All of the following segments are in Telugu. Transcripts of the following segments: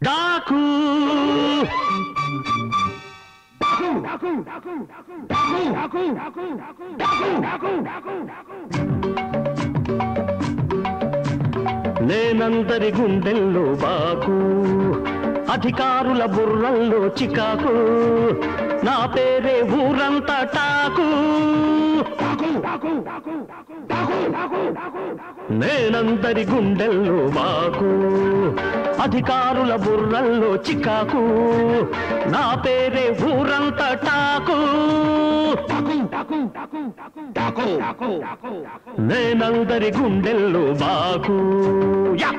డాకు నేనందరి గుండెల్లో బాకు అధికారుల బుర్రల్లో చికాకు నా పేరే ఊరంతా టాకు నేనందరి గుండెల్లో బాకు అధికారుల బుర్రల్లో చికాకు నా పేరే ఊరంతా టాకు నేనందరి గుండెల్లో బాకు యా!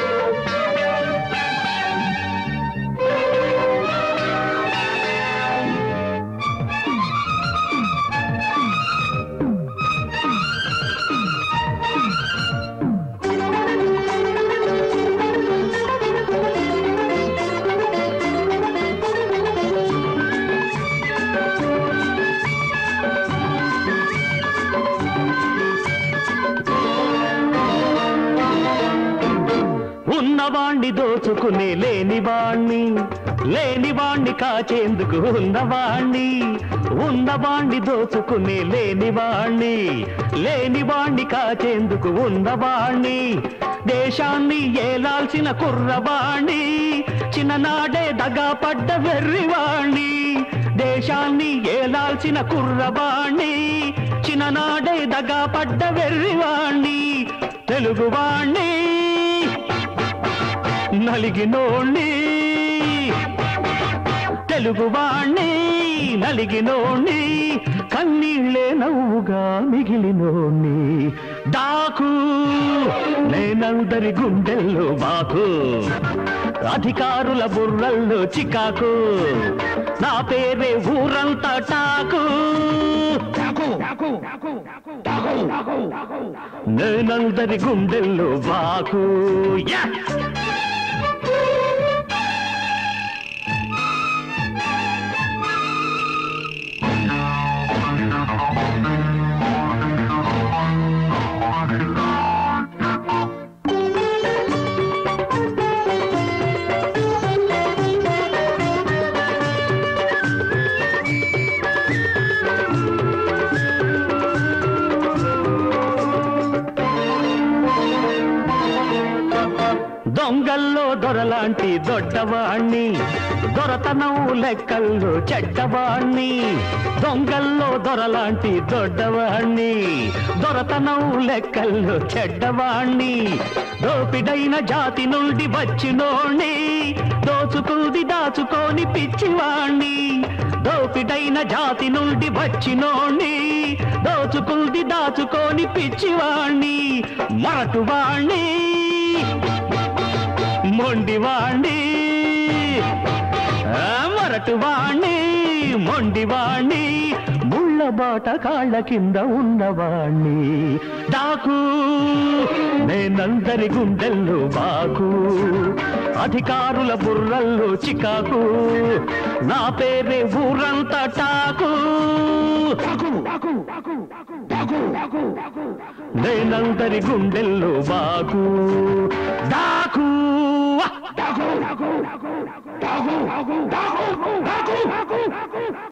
ఉన్నవాణ్ణి దోచుకునే లేనివాణ్ణి లేనివాణ్ణి కాచేందుకు ఉన్నవాణ్ణి ఉన్నవాణ్ణి దోచుకునే లేనివాణ్ణి లేనివాణ్ణి కాచేందుకు ఉన్నవాణ్ణి దేశాన్ని ఏలాల్సిన కుర్రవాణ్ణి చిన్ననాడే దగా పడ్డ వెర్రివాణ్ణి దేశాన్ని ఏలాల్సిన కుర్రవాణ్ణి చిన్ననాడే దగా పడ్డ వెర్రివాణ్ణి తెలుగువాణ్ణి నలిగినోణ్ణి తెలుగువాణ్ణి నలిగినోణ్ణి కన్నీళ్ళే నవ్వుగా మిగిలినోణ్ణి డాకు నేనందరి గుండెల్లో బాకు అధికారుల బుర్రల్లో చికాకు నా పేరే ఊరంతా టాకు నేనందరి గుండెల్లో బాకు యా దొంగల్లో దొరలాంటి దొడ్డవాణ్ణి దొరతనం లెక్కల్లో చెడ్డవాణ్ణి దొంగల్లో దొరలాంటి దొడ్డవాణ్ణి దొరతనం లెక్కల్లో చెడ్డవాణ్ణి దోపిడైన జాతి నుండి వచ్చినోణ్ణి దోచుకుంది దాచుకోని పిచ్చివాణ్ణి దోపిడైన జాతి నుండి వచ్చినోణ్ణి దోచుకుంది దాచుకోని పిచ్చివాణ్ణి మరటువాణ్ణి మొండివాణ్ణి ఆ, మొరటువాణ్ణి మొండివాణ్ణి ముళ్ళ బాట కాళ్ళ కింద ఉన్నవాణ్ణి డాకు నేనందరి గుండెల్లో బాకు అధికారుల బుర్రల్లో చికాకు నా పేరే ఊరంతా టాకు నేనందరి గుండెల్లో బాకు డాకు